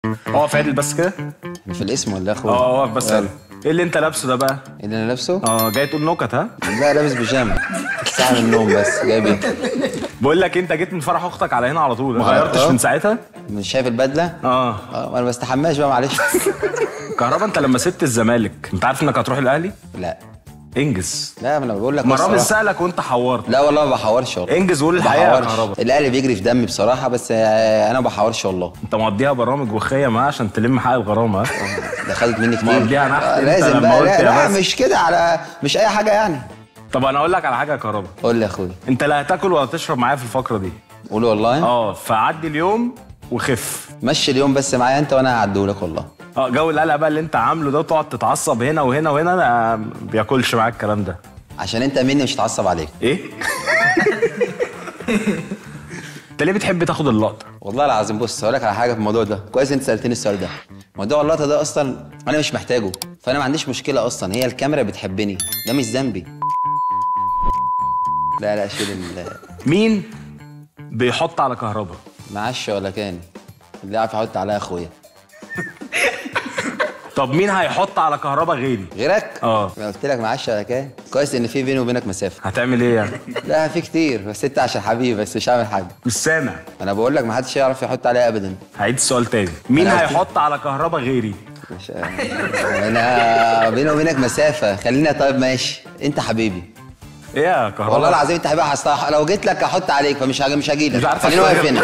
اقف عدل بس كده في الاسم ولا يا اخويا؟ اه اقف بس يلا. عدل. ايه اللي انت لابسه ده بقى ايه اللي انا لابسه؟ اه جاي تقول نكت ها لا لابس بيجامه ساعة من النوم بس جايب ايه؟ بقول لك انت جيت من فرح اختك على هنا على طول ما آه. غيرتش آه. من ساعتها مش شايف البدله؟ اه اه ما انا بستحماش بقى معلش كهربا انت لما سبت الزمالك انت عارف انك هتروح الاهلي لا انجز لا ما انا بقول لك مرام بصراحة. سالك وانت حورت لا والله ما بحورش والله انجز وقول ما الحقيقه يا بحورش. كهربا الاهلي بيجري في دمي بصراحه بس آه، انا ما بحورش والله انت مقضيها برامج وخيه معاه عشان تلم حق الغرامه ها ده خدت مني كتير مقضيها نحت آه، انت لازم لما بقى قلت لا, يا لا بس. مش كده على مش اي حاجه يعني طب انا اقول لك على حاجه يا كهربا قول لي يا اخويا انت لا هتاكل ولا تشرب معايا في الفقره دي قول والله اه فعدي اليوم وخف مشي اليوم بس معايا انت وانا هعديهولك والله اه جو القلق بقى اللي انت عامله ده وتقعد تتعصب هنا وهنا وهنا انا ما بياكلش معاك الكلام ده عشان انت مني مش هتعصب عليك ايه انت ليه بتحب تاخد اللقطه والله العظيم بص هقول لك على حاجه في الموضوع ده كويس انت سالتني السؤال ده موضوع اللقطه ده اصلا انا مش محتاجه فانا ما عنديش مشكله اصلا هي الكاميرا بتحبني ده مش ذنبي لا لا شيل ال- مين بيحط على كهربا معش ولا كان اللي عارف يحط عليا اخويا طب مين هيحط على كهربا غيري غيرك اه. ما قلت لك معش ولا كان كويس ان في بيني وبينك مسافه هتعمل ايه يعني لا في كتير بس انت عشان حبيبي بس مش هعمل حاجه مش سامع انا بقول لك ما حدش يعرف يحط عليا ابدا هعيد السؤال تاني مين أنا قلت- هيحط على كهربا غيري مش انا بيني وبينك مسافه خلينا طيب ماشي انت حبيبي ايه يا كهربا والله العظيم انت حبيبي هستح... لو جيت لك احط عليك فمش هاجي مش هاجي مش لك عارف خلينا واقف أشتغل. هنا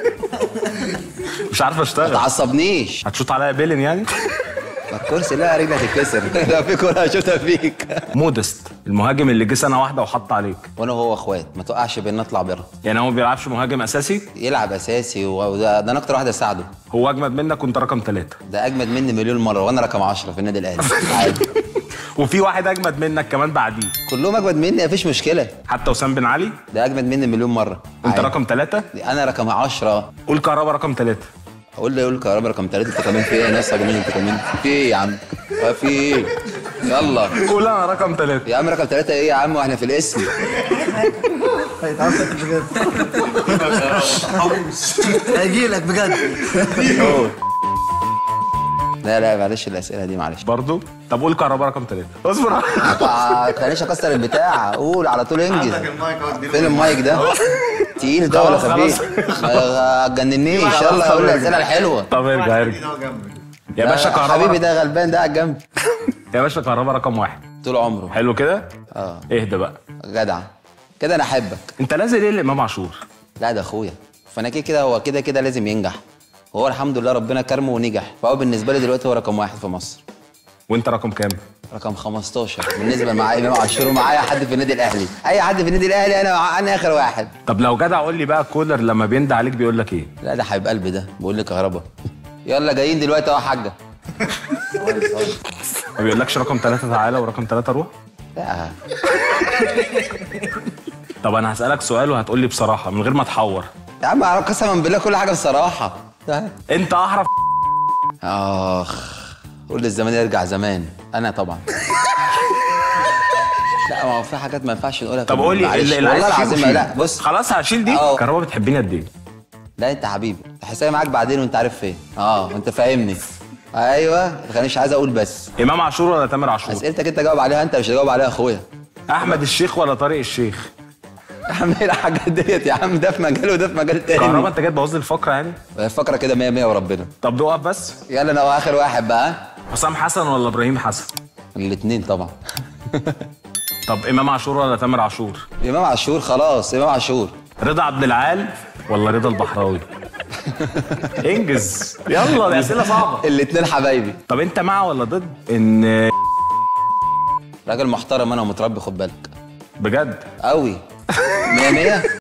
مش عارف ما اشتغل تعصبنيش هتشوط عليا بيلن يعني ما الكرسي لا رجلك هتتكسر لو في كوره هشوفها فيك مودست المهاجم اللي جه سنه واحده وحط عليك وانا وهو اخوات ما توقعش بينا نطلع بره يعني هو ما بيلعبش مهاجم اساسي يلعب اساسي وده ده انا اكتر واحد اساعده هو اجمد منك وانت رقم ثلاثة ده اجمد مني مليون مره وانا رقم 10 في النادي الاهلي عادي وفي واحد اجمد منك كمان بعديه كلهم اجمد مني مفيش مشكله حتى وسام بن علي ده اجمد مني مليون مره انت عادي. رقم ثلاثة انا رقم 10 قول كهربا رقم ثلاثة اقول له يقول كهربا رقم 3 انت كمان في ايه يا ناس يا جميل انت كمان في ايه يا عم اه في ايه يلا قول انا رقم ثلاثة يا عم رقم 3 ايه يا عم واحنا في الاسم هيجي لك بجد لا لا معلش الاسئله دي معلش برضو طب قول كهربا رقم ثلاثة اصبر ما تخلينيش اكسر البتاع قول على طول انجز المايك اهو فين المايك ده تقيل ده ولا خلاص، خفيف ما تجننيش يلا قول الاسئله الحلوه طب ارجع ارجع يا باشا لا، كهربا حبيبي ده غلبان ده على الجنب يا باشا كهربا رقم واحد طول عمره حلو كده اه اهدى بقى جدع كده انا احبك انت لازم ليه لامام عاشور لا ده اخويا فانا كده كده هو كده كده لازم ينجح هو الحمد لله ربنا كرمه ونجح فهو بالنسبه لي دلوقتي هو رقم واحد في مصر وانت رقم كام رقم 15 بالنسبه معايا امام عاشور ومعايا حد في النادي الاهلي اي حد في النادي الاهلي انا انا اخر واحد طب لو جدع قول لي بقى كولر لما بيندى عليك بيقول لك ايه لا ده حبيب قلبي ده بيقول لي كهربا يلا جايين دلوقتي اهو يا حاجه ما بيقولكش رقم ثلاثة تعالى ورقم ثلاثة روح لا طب انا هسألك سؤال وهتقول لي بصراحة من غير ما تحور يا عم أعرف قسما بالله كل حاجه بصراحه انت احرف اخ قول الزمان يرجع زمان انا طبعا لا ما هو في حاجات ما ينفعش نقولها طب قول لي معلش. اللي اللي والله عايز العظيم تشيله لا شيله. بص خلاص هشيل دي اه. كهربا بتحبني قد ايه لا انت حبيبي حسابي معاك بعدين وانت عارف فين اه وانت فاهمني ايوه ما مش عايز اقول بس امام عاشور ولا تامر عاشور اسئلتك انت جاوب عليها انت مش هتجاوب عليها اخويا احمد الشيخ ولا طارق الشيخ يا عم ايه الحاجات ديت يا عم ده في مجال وده في مجال كهربا تاني انت جاي تبوظ لي الفقرة يعني فقره كده 100 100 وربنا طب اقف بس يلا انا هو اخر واحد بقى حسام حسن ولا ابراهيم حسن الاثنين طبعا طب امام عاشور ولا تامر عاشور امام عاشور خلاص امام عاشور رضا عبد العال ولا رضا البحراوي انجز يلا دي اسئله صعبه الاثنين حبايبي طب انت مع ولا ضد ان راجل محترم انا ومتربي خد بالك بجد قوي 100 100